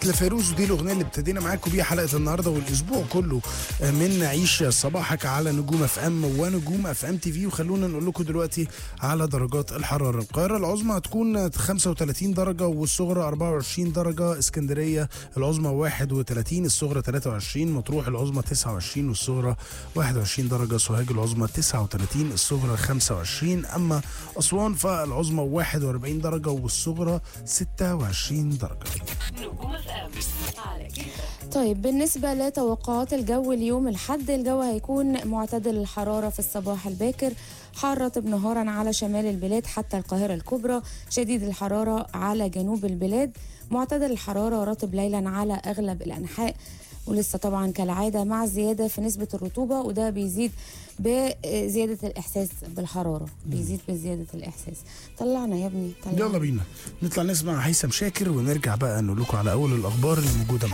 لفيروز ودي الاغنيه اللي ابتدينا معاكم بيها حلقه النهارده والاسبوع كله من عيش صباحك على نجوم اف ام ونجوم اف ام تي في وخلونا نقول لكم دلوقتي على درجات الحراره القاهره العظمى هتكون 35 درجه والصغرى 24 درجه اسكندريه العظمى 31 الصغرى 23 مطروح العظمى 29 والصغرى 21 درجه سوهاج العظمى 39 الصغرى 25 اما اسوان فالعظمى 41 درجه والصغرى 26 درجه نجوم اف ام على كده طيب بالنسبة لتوقعات الجو اليوم الحد الجو هيكون معتدل الحرارة في الصباح الباكر حار رطب نهارا على شمال البلاد حتى القاهرة الكبرى شديد الحرارة على جنوب البلاد معتدل الحرارة رطب ليلا على أغلب الأنحاء ولسه طبعا كالعادة مع الزيادة في نسبة الرطوبة وده بيزيد بزيادة الإحساس بالحرارة بيزيد بزيادة الإحساس طلعنا يا ابني طلعنا يلا بينا نطلع نسمع هيثم شاكر ونرجع بقى نقول لكم على اول الاخبار اللي موجوده